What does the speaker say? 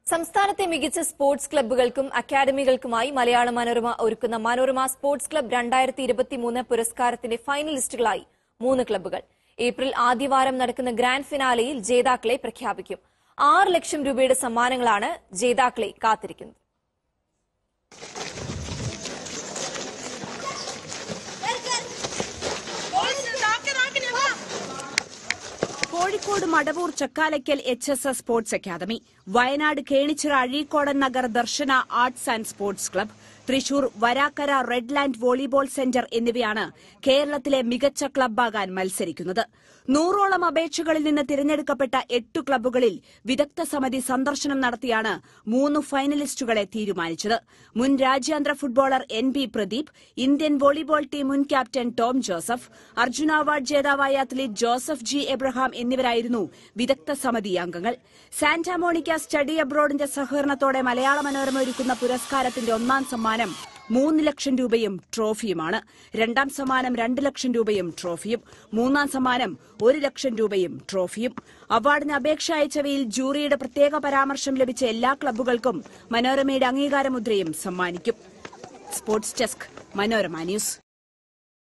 സംസ്ഥാനത്തെ മികച്ച സ്പോർട്സ് ക്ലബ്ബുകൾക്കും അക്കാദമികൾക്കുമായി മലയാള മനോരമ ഒരുക്കുന്ന മനോരമ സ്പോർട്സ് ക്ലബ്ബ് രണ്ടായിരത്തി ഇരുപത്തിമൂന്ന് പുരസ്കാരത്തിന്റെ ഫൈനലിസ്റ്റുകളായി മൂന്ന് ക്ലബ്ബുകൾ ഏപ്രിൽ ആദ്യവാരം നടക്കുന്ന ഗ്രാൻഡ് ഫിനാലെയിൽ ജേതാക്കളെ പ്രഖ്യാപിക്കും ആറ് ലക്ഷം രൂപയുടെ സമ്മാനങ്ങളാണ് ജേതാക്കളെ കാത്തിരിക്കുന്നത് Kozhikode Madavoor Chakkalakkal H S S sports academy Wayanad Kenichira Azhikodan Nagar Darshana arts and sports club Thrissur Varakkara red land volleyball centre എന്നിവയാണ് കേരളത്തിലെ മികച്ച ക്ലബ്ബാകാൻ മത്സരിക്കുന്നത് നൂറോളം അപേക്ഷകളിൽ നിന്ന് തിരഞ്ഞെടുക്കപ്പെട്ട എട്ടു ക്ലബ്ബുകളിൽ വിദഗ്ധ സമിതി സന്ദർശനം നടത്തിയാണ് മൂന്ന് ഫൈനലിസ്റ്റുകളെ തീരുമാനിച്ചത് മുൻ രാജ്യാന്തര footballer N B Pradeep Indian volleyball team മുൻ captain Tom Joseph Arjuna award ജേതാവായ അത്ലറ്റ് ജോസഫ് ജി എബ്രഹാം എന്നിവരായിരുന്നു വിദഗ്ധ സമിതി അംഗങ്ങൾ സാന്റാമോണിക്ക സ്റ്റഡി അബ്രോഡിന്റെ സഹകരണത്തോടെ മലയാള മനോരമ ഒരുക്കുന്ന പുരസ്കാരത്തിന്റെ ഒന്നാം സമ്മാനം മൂന്ന് ലക്ഷം രൂപയും ട്രോഫിയുമാണ് രണ്ടാം സമ്മാനം രണ്ട് ലക്ഷം രൂപയും ട്രോഫിയും മൂന്നാം സമ്മാനം ഒരു ലക്ഷം രൂപയും ട്രോഫിയും അവാർഡിന് അപേക്ഷ അയച്ചവയിൽ ജൂറിയുടെ പ്രത്യേക പരാമർശം ലഭിച്ച എല്ലാ ക്ലബ്ബുകൾക്കും മനോരമയുടെ അംഗീകാരമുദ്രയും സമ്മാനിക്കും സ്പോർട്സ് ഡെസ്ക് മനോരമ ന്യൂസ്